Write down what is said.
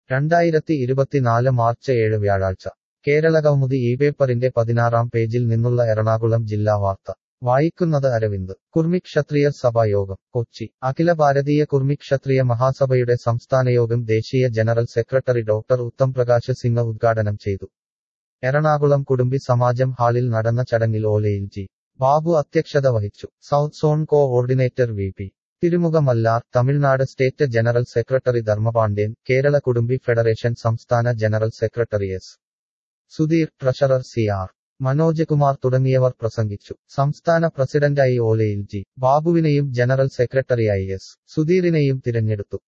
രണ്ടായിരത്തി ഇരുപത്തിനാല് മാർച്ച് ഏഴ് വ്യാഴാഴ്ച കേരളകൗമുദി ഈ പേപ്പറിന്റെ പതിനാറാം പേജിൽ നിന്നുള്ള എറണാകുളം ജില്ലാ വാർത്ത വായിക്കുന്നത് അരവിന്ദ് കുർമി ക്ഷത്രിയ സഭാ യോഗം കൊച്ചി അഖില ഭാരതീയ കുർമി ക്ഷത്രിയ മഹാസഭയുടെ സംസ്ഥാനയോഗം ദേശീയ general secretary doctor Uttam Prakash Singh ഉദ്ഘാടനം ചെയ്തു എറണാകുളം കുടുംബി സമാജം ഹാളിൽ നടന്ന ചടങ്ങിൽ ഓലയിൽ ജി ബാബു അധ്യക്ഷത വഹിച്ചു south zone coordinator V P Thirumukhamallar Tamil Nadu state general secretary Dharmapandian Kerala Kudumbi federation സംസ്ഥാന general secretary S Sudheer treasurer C R Manoj Kumar തുടങ്ങിയവർ പ്രസംഗിച്ചു സംസ്ഥാന പ്രസിഡന്റായി ഓലയിൽ ജി ബാബുവിനെയും ജനറൽ സെക്രട്ടറിയായി എസ് സുധീറിനെയും തിരഞ്ഞെടുത്തു